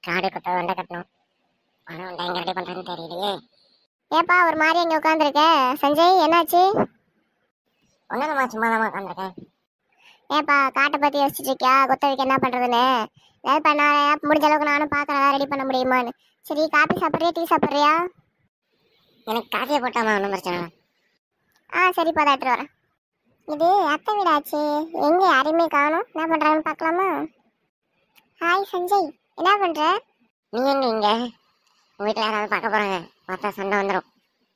காடு கொத்த வண்டை கட்டணும் பணம் வண்டை எங்க ரெடி பண்றதுன்னு தெரியலையே ஏப்பா ஒரு மாதிரி இங்கே உட்காந்துருக்க சஞ்சய் என்னாச்சு ஒன்றும் சும்மா தான் உட்காந்துருக்கேன் ஏப்பா காட்டை பற்றி யோசிச்சுட்டு இருக்கியா கொத்தவைக்கு என்ன பண்ணுறதுன்னு ஏதாவது பண்ண முடிஞ்ச அளவுக்கு நானும் பார்க்கறேன் ரெடி பண்ண முடியுமான்னு சரி காபி சாப்பிட்றியா டீ சாப்பிட்றியா எனக்கு காஃபியை போட்டாமா ஒன்றும் பிரச்சனை இல்லை ஆ சரிப்பா தான் எடுத்துட்டு வரேன் இது அத்தை வீடாச்சு எங்க யாரையுமே காணும் என்ன பண்றாங்கன்னு பார்க்கலாமா ஹாய் சஞ்சய் என்ன பண்ற நீ எங்க இங்க உங்க வீட்டில் யாராவது பார்க்க போறாங்க பார்த்தா சண்டை வந்துடும்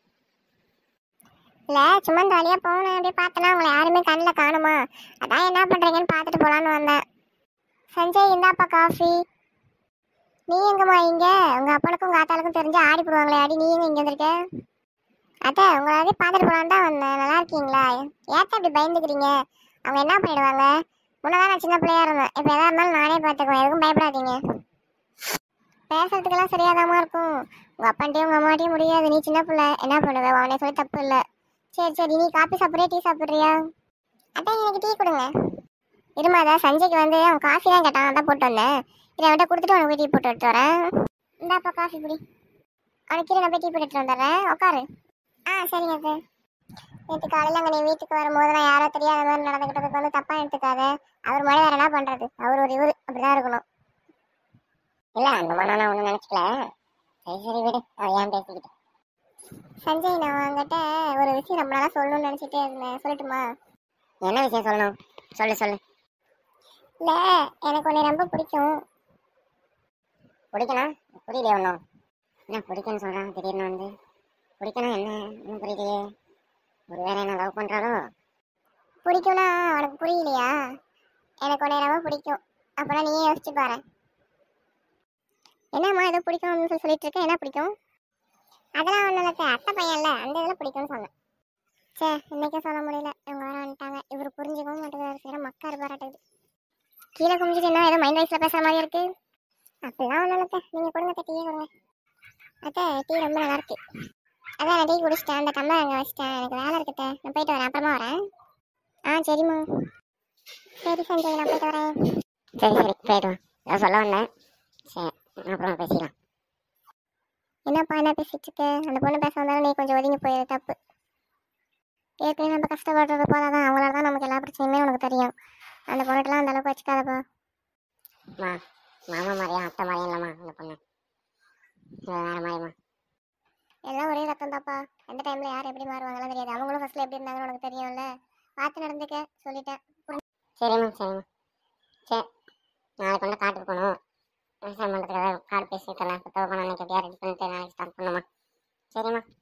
இல்ல சும்மா இந்த வழியா போனேன் அப்படியே பார்த்தனா உங்களை யாருமே கண்ணில் காணுமா அதான் என்ன பண்றீங்கன்னு பார்த்துட்டு போலான்னு வந்தேன் சஞ்சய் இந்தாப்பா காஃபி நீ எங்கம்மா இங்க உங்க அப்பனுக்கும் உங்க ஆத்தாளுக்கும் தெரிஞ்சு ஆடி போடுவாங்களே ஆடி நீ எங்க இங்க வந்திருக்க அத்தை உங்களை வந்து பார்த்துட்டு போலான்னு தான் வந்தேன் நல்லா இருக்கீங்களா ஏத்த அப்படி பயந்துக்கிறீங்க அவங்க என்ன பண்ணிடுவாங்க முன்னதான் நான் சின்ன பிள்ளையா இருந்தேன் இப்போ எதா இருந்தாலும் நானே பார்த்துக்குவேன் எதுக்கும் பயப்படாதீங்க பேசுறதுக்கெல்லாம் சரியாதாம்மா இருக்கும் உங்க அப்பான்ட்டையும் உங்க அம்மாட்டையும் முடியாது நீ சின்ன பிள்ளை என்ன பண்ணுவ அவனே சொல்லி தப்பு இல்லை சரி சரி நீ காப்பி சாப்பிட்றியா டீ சாப்பிட்றியா அதான் எனக்கு டீ கொடுங்க இருமாதா சஞ்சய்க்கு வந்து அவன் காஃபி தான் கேட்டான் அதான் போட்டு வந்தேன் இதை அவன்கிட்ட கொடுத்துட்டு உனக்கு போய் டீ போட்டு எடுத்து வரேன் இந்தாப்பா காஃபி குடி அவனுக்கு கீழே நான் போய் டீ போட்டு எடுத்து வந்துடுறேன் உட்காரு ஆ சரிங்க சார் நேற்று காலையில் அங்கே நீ வீட்டுக்கு வரும்போது நான் யாரோ தெரியாத மாதிரி நடந்துக்கிட்டதுக்கு வந்து தப்பாக எடுத்துக்காத அவர் மேலே வேற என்ன பண்ணுறது அவர் ஒரு இவர் அப்படிதான் இருக்கணும் இல்ல அந்த மாதிரி நான் ஒன்றும் நினைச்சுக்கல சரி சரி விடு அவன் ஏன் பேசிக்கிட்டு சஞ்சய் நான் உங்ககிட்ட ஒரு விஷயம் ரொம்ப நாளாக சொல்லணும்னு நினச்சிட்டே இருந்தேன் சொல்லட்டுமா என்ன விஷயம் சொல்லணும் சொல்லு சொல்லு இல்லை எனக்கு உன்னை ரொம்ப பிடிக்கும் பிடிக்கணும் புரியலையே ஒன்றும் என்ன பிடிக்குன்னு சொல்கிறான் திடீர்னு வந்து பிடிக்கணும் என்ன ஒன்றும் புரியலையே ஒரு வேற என்ன லவ் பண்ணுறாலோ பிடிக்கும்னா உனக்கு புரியலையா எனக்கு உன்னை ரொம்ப பிடிக்கும் அப்போனா நீயே யோசிச்சு பாரு என்னம்மா ஏதோ பிடிக்கும்னு சொல்லி சொல்லிட்டு இருக்க என்ன பிடிக்கும் அதெல்லாம் ஒன்றும் இல்லை சார் அத்தை பையன்ல அந்த இதில் பிடிக்கும்னு சொன்னேன் சே இன்னைக்கே சொல்ல முடியல இவங்க வர வந்துட்டாங்க இவர் புரிஞ்சுக்கவும் மாட்டேங்கிறாரு சரி மக்கா பாராட்டுது கீழே குமிஞ்சிட்டு என்ன ஏதோ மைண்ட் வைஸில் பேசுகிற மாதிரி இருக்கு அப்படிலாம் ஒன்றும் இல்லை சார் நீங்கள் கொடுங்க அத்தை, டீயே கொடுங்க அத்தை டீ ரொம்ப நல்லா இருக்கு அதான் நான் டீ குடிச்சிட்டேன் அந்த டம்ளர் அங்கே வச்சிட்டேன் எனக்கு வேலை இருக்குதே நான் போயிட்டு வரேன் அப்புறமா வரேன் ஆ சரிம்மா சரி சஞ்சய் நான் போயிட்டு வரேன் சரி சரி போயிடுவான் ஏதோ சொல்ல வந்தேன் சரி அப்புறம் பேசிக்கலாம் என்னப்பா என்ன பேசிட்டு இருக்க அந்த பொண்ணு பேச வந்தாலும் நீ கொஞ்சம் ஒதுங்கி போயிரு தப்பு ஏற்கனவே நம்ம கஷ்டப்படுறது போல தான் அவங்களால தான் நமக்கு எல்லா பிரச்சனையுமே உனக்கு தெரியும் அந்த பொண்ணுட்டெல்லாம் அந்த அளவுக்கு வச்சுக்காதப்பா மா மாமா மாதிரியா அத்தை மாதிரியும் இல்லைம்மா அந்த பொண்ணு இவ வேற மாதிரிம்மா எல்லாம் ஒரே ரத்தம் தாப்பா எந்த டைம்ல யார் எப்படி மாறுவாங்கலாம் தெரியாது அவங்களும் ஃபர்ஸ்ட்ல எப்படி இருந்தாங்கன்னு உனக்கு தெரியும்ல பார்த்து நடந்துக்க சொல்லிட்டேன் சரிம்மா சரிம்மா சரி நாளைக்கு வந்து காட்டுக்கு போகணும் விவசாயம் பண்ணுறதுக்காக காடு பேசிட்டு இருக்கேன் புத்தகம் பண்ண அன்னைக்கு எப்படியா ரெடி பண்ணிட்டு நாளைக்கு ஸ்டார்ட் பண்ணுமா சரிம்மா